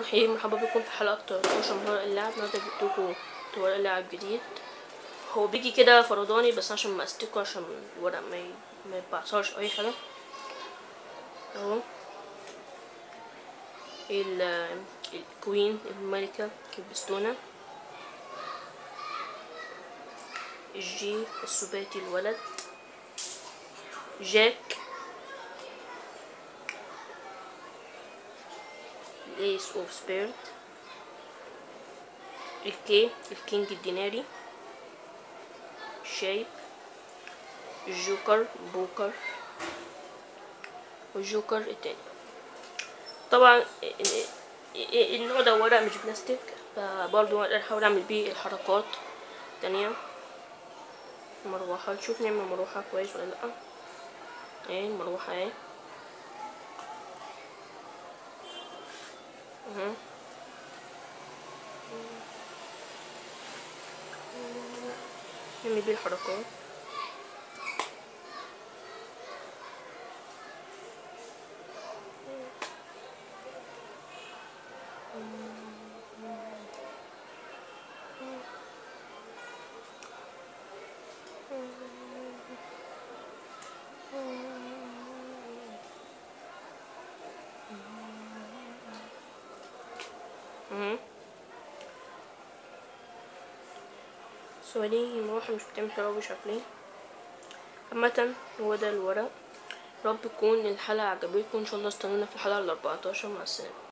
الرحيم مرحبا بكم في حلقة 13 من ورق اللعب النهارده جبتلكوا ورق لعب جديد هو بيجي كده فرداني بس عشان ما استيكوا عشان الورق ما ي- ما يتبعثرش اي حاجة اهو ال- الكوين الملكة البستونة الجي السباتي الولد جاك الايس اوف سبيرت الكي الكينج الديناري شايب الجوكر بوكر والجوكر التاني طبعا ال- ال- النوع ده ورق مش بلاستيك فبرضه هحاول اعمل بيه الحركات التانية مروحة نشوف نعمل مروحة كويس ولا لأ اهي المروحة اهي اهو نعمل بيه الحركات اهو ثواني المروحة مش بتعمل حلوة بشكلي عامة هو ده الورق رب تكون الحلقة عجبتكم ان شاء الله استنونا في الحلقة الاربعتاشر مع السلامة